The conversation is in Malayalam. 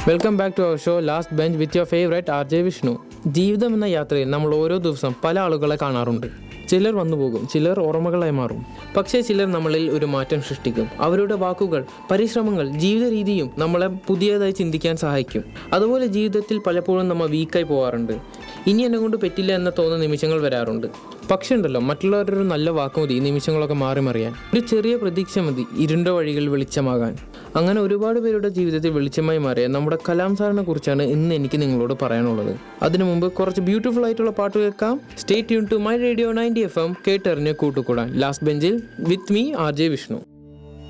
welcome back to our show last bench with your favourite R J Vishnu ജീവിതം എന്ന യാത്രയിൽ നമ്മൾ ഓരോ ദിവസം പല ആളുകളെ കാണാറുണ്ട് ചിലർ വന്നു പോകും ചിലർ ഓർമ്മകളായി മാറും പക്ഷേ ചിലർ നമ്മളിൽ ഒരു മാറ്റം സൃഷ്ടിക്കും അവരുടെ വാക്കുകൾ പരിശ്രമങ്ങൾ ജീവിത രീതിയും നമ്മളെ പുതിയതായി ചിന്തിക്കാൻ സഹായിക്കും അതുപോലെ ജീവിതത്തിൽ പലപ്പോഴും നമ്മൾ വീക്കായി പോകാറുണ്ട് ഇനി എന്നെ കൊണ്ട് പറ്റില്ല എന്ന തോന്നുന്ന നിമിഷങ്ങൾ വരാറുണ്ട് പക്ഷേ ഉണ്ടല്ലോ മറ്റുള്ളവരുടെ ഒരു നല്ല വാക്ക് മതി ഈ നിമിഷങ്ങളൊക്കെ മാറി മറിയാൻ ഒരു ചെറിയ പ്രതീക്ഷ മതി ഇരുണ്ട വഴികൾ വെളിച്ചമാകാൻ അങ്ങനെ ഒരുപാട് പേരുടെ ജീവിതത്തിൽ വെളിച്ചമായി മാറിയ നമ്മുടെ കലാം സാറിനെ കുറിച്ചാണ് ഇന്ന് എനിക്ക് നിങ്ങളോട് പറയാനുള്ളത് അതിനു മുമ്പ് കുറച്ച് ബ്യൂട്ടിഫുൾ ആയിട്ടുള്ള പാട്ട് കേൾക്കാം stay tune to my radio ninety F M കേട്ടറിഞ്ഞ് കൂട്ടുകൂടാൻ ലാസ്റ്റ് ബെഞ്ചിൽ with me R J Vishnu